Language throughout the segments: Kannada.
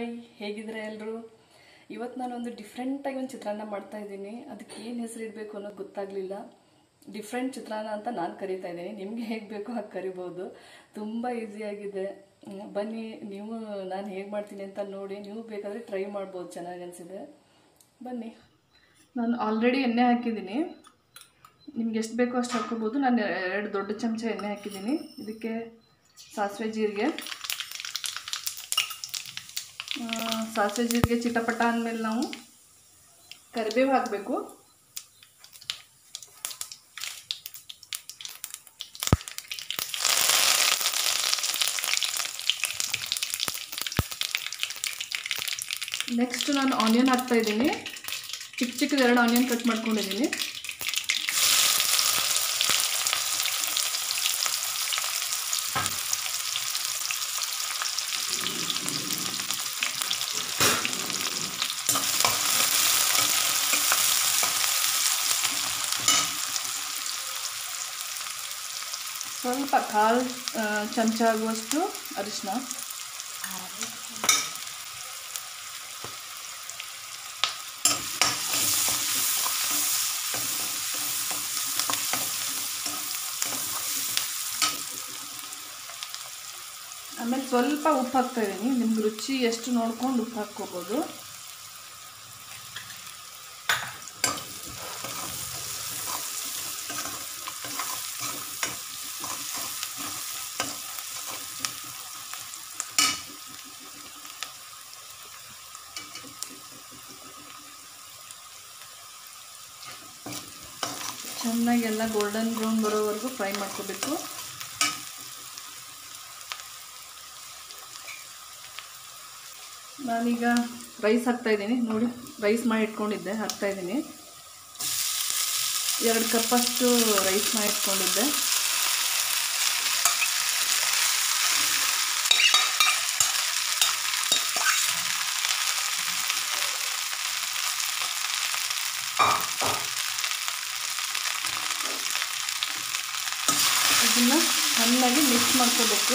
ಹಾಯ್ ಹೇಗಿದ್ರೆ ಎಲ್ಲರೂ ಇವತ್ತು ನಾನು ಒಂದು ಡಿಫ್ರೆಂಟಾಗಿ ಒಂದು ಚಿತ್ರಾನ್ನ ಮಾಡ್ತಾ ಇದ್ದೀನಿ ಅದಕ್ಕೆ ಏನು ಹೆಸರು ಇಡಬೇಕು ಅನ್ನೋದು ಗೊತ್ತಾಗಲಿಲ್ಲ ಡಿಫ್ರೆಂಟ್ ಚಿತ್ರಾನ್ನ ಅಂತ ನಾನು ಕರಿತಾ ಇದ್ದೀನಿ ನಿಮಗೆ ಹೇಗೆ ಬೇಕೋ ಹಾಗೆ ಕರಿಬೋದು ತುಂಬ ಈಸಿಯಾಗಿದೆ ಹ್ಮ್, ಬನ್ನಿ ನೀವು ನಾನು ಹೇಗೆ ಮಾಡ್ತೀನಿ ಅಂತ ನೋಡಿ ನೀವು ಬೇಕಾದರೆ ಟ್ರೈ ಮಾಡ್ಬೋದು ಚೆನ್ನಾಗಿ ಅನಿಸಿದೆ ಬನ್ನಿ ನಾನು ಆಲ್ರೆಡಿ ಎಣ್ಣೆ ಹಾಕಿದ್ದೀನಿ ನಿಮ್ಗೆ ಎಷ್ಟು ಬೇಕೋ ಅಷ್ಟು ಹಾಕ್ಕೋಬೋದು ನಾನು ಎರಡು ದೊಡ್ಡ ಚಮಚ ಎಣ್ಣೆ ಹಾಕಿದ್ದೀನಿ ಇದಕ್ಕೆ ಸಾಸಿವೆ ಜೀರಿಗೆ ಆ, ಸಾಸಿವೆ ಜೀರಿಗೆ ಚಿಟಪಟ ಅಂದಮೇಲೆ ನಾವು ಕರಿಬೇವು ಹಾಕಬೇಕು ನೆಕ್ಸ್ಟ್ ನಾನು ಆನಿಯನ್ ಹಾಕ್ತಾ ಇದ್ದೀನಿ ಚಿಕ್ಕ ಚಿಕ್ಕದ ಎರಡು ಆನಿಯನ್ ಕಟ್ ಮಾಡ್ಕೊಂಡಿದ್ದೀನಿ ಸ್ವಲ್ಪ ಕಾಲು ಚಮಚ ಆಗುವಷ್ಟು ಅರಿಶಿನ ಆಮೇಲೆ ಸ್ವಲ್ಪ ಉಪ್ಪು ಹಾಕ್ತಾ ಇದ್ದೀನಿ ನಿಮ್ಗೆ ರುಚಿ ಎಷ್ಟು ನೋಡ್ಕೊಂಡು ಉಪ್ಪು ಹಾಕ್ಕೋಬೋದು ಚೆನ್ನಾಗಿ ಎಲ್ಲ ಗೋಲ್ಡನ್ ಬ್ರೌನ್ ಬರೋವರೆಗೂ ಫ್ರೈ ಮಾಡ್ಕೋಬೇಕು ನಾನೀಗ ರೈಸ್ ಹಾಕ್ತಾ ಇದ್ದೀನಿ ನೋಡಿ ರೈಸ್ ಮಾಡಿ ಇಟ್ಕೊಂಡಿದ್ದೆ ಹಾಕ್ತಾ ಇದ್ದೀನಿ ಎರಡು ಕಪ್ಪಷ್ಟು ರೈಸ್ ಮಾಡಿ ಇಟ್ಕೊಂಡಿದ್ದೆ ಇದನ್ನು ಚೆನ್ನಾಗಿ ಮಿಕ್ಸ್ ಮಾಡ್ಕೋಬೇಕು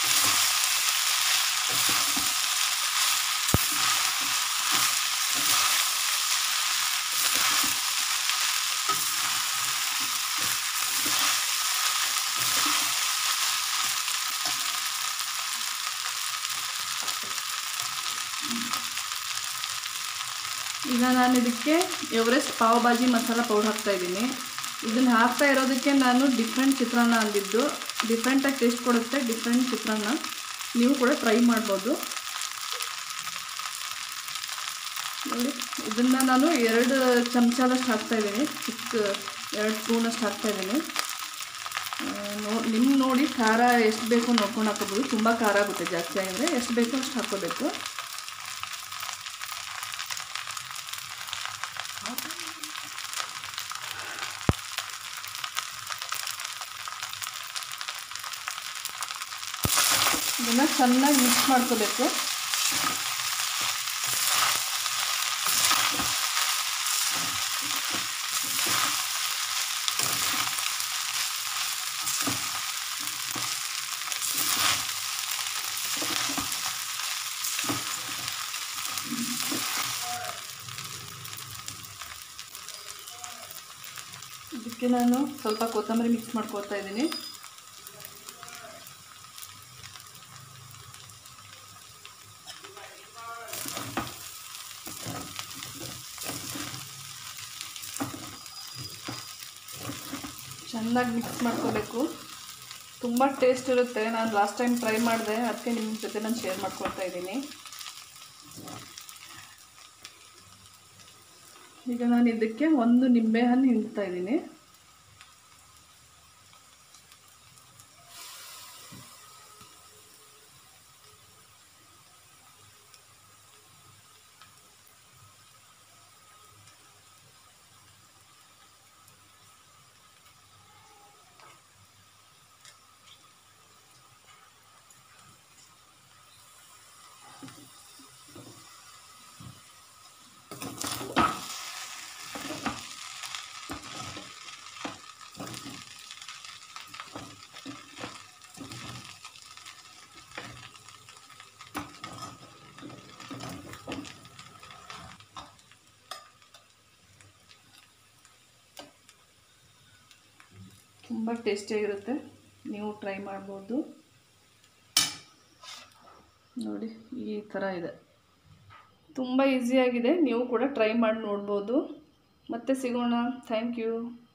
ಈಗ ನಾನು ಇದಕ್ಕೆ ಎವರೆಸ್ಟ್ ಪಾವ್ ಭಾಜಿ ಮಸಾಲ ಪೌಡರ್ ಹಾಕ್ತಾ ಇದ್ದೀನಿ ಇದನ್ನು ಹಾಕ್ತಾ ಇರೋದಕ್ಕೆ ನಾನು ಡಿಫ್ರೆಂಟ್ ಚಿತ್ರಾನ್ನ ಅಂದಿದ್ದು ಡಿಫ್ರೆಂಟಾಗಿ ಟೇಸ್ಟ್ ಕೊಡುತ್ತೆ ಡಿಫ್ರೆಂಟ್ ಚಿತ್ರಾನ್ನ ನೀವು ಕೂಡ ಟ್ರೈ ಮಾಡ್ಬೋದು ನೋಡಿ ಇದನ್ನು ನಾನು ಎರಡು ಚಮಚದಷ್ಟು ಹಾಕ್ತಾ ಇದ್ದೀನಿ ಚಿಕ್ಕ ಎರಡು ಸ್ಪೂನಷ್ಟು ಹಾಕ್ತಾ ಇದ್ದೀನಿ ನೋ ನಿಮ್ಮ ನೋಡಿ ಖಾರ ಎಷ್ಟು ಬೇಕು ನೋಡ್ಕೊಂಡು ಹಾಕೋಬೋದು ತುಂಬ ಖಾರ ಆಗುತ್ತೆ ಜಾಸ್ತಿ ಆಗಿದ್ರೆ ಎಷ್ಟು ಬೇಕೋ ಅಷ್ಟು ಹಾಕ್ಕೋಬೇಕು ಇದನ್ನು ಚೆನ್ನಾಗಿ ಮಿಕ್ಸ್ ಮಾಡ್ಕೋಬೇಕು ಇದಕ್ಕೆ ನಾನು ಸ್ವಲ್ಪ ಕೊತ್ತಂಬರಿ ಮಿಕ್ಸ್ ಮಾಡ್ಕೊತಾ ಇದ್ದೀನಿ ಚೆನ್ನಾಗಿ ಮಿಕ್ಸ್ ಮಾಡ್ಕೋಬೇಕು ತುಂಬ ಟೇಸ್ಟ್ ಇರುತ್ತೆ ನಾನು ಲಾಸ್ಟ್ ಟೈಮ್ ಟ್ರೈ ಮಾಡಿದೆ ಅದಕ್ಕೆ ನಿಮ್ಮ ಜೊತೆ ನಾನು ಶೇರ್ ಮಾಡ್ಕೊಳ್ತಾ ಇದ್ದೀನಿ ಈಗ ನಾನು ಇದಕ್ಕೆ ಒಂದು ನಿಂಬೆ ಹಣ್ಣು ಹಿಂಡ್ತಾ ಇದ್ದೀನಿ ತುಂಬ ಟೇಸ್ಟಿಯಾಗಿರುತ್ತೆ ನೀವು ಟ್ರೈ ಮಾಡ್ಬೋದು ನೋಡಿ ಈ ಥರ ಇದೆ ತುಂಬ ಈಸಿಯಾಗಿದೆ ನೀವು ಕೂಡ ಟ್ರೈ ಮಾಡಿ ನೋಡ್ಬೋದು ಮತ್ತೆ ಸಿಗೋಣ ಥ್ಯಾಂಕ್ ಯು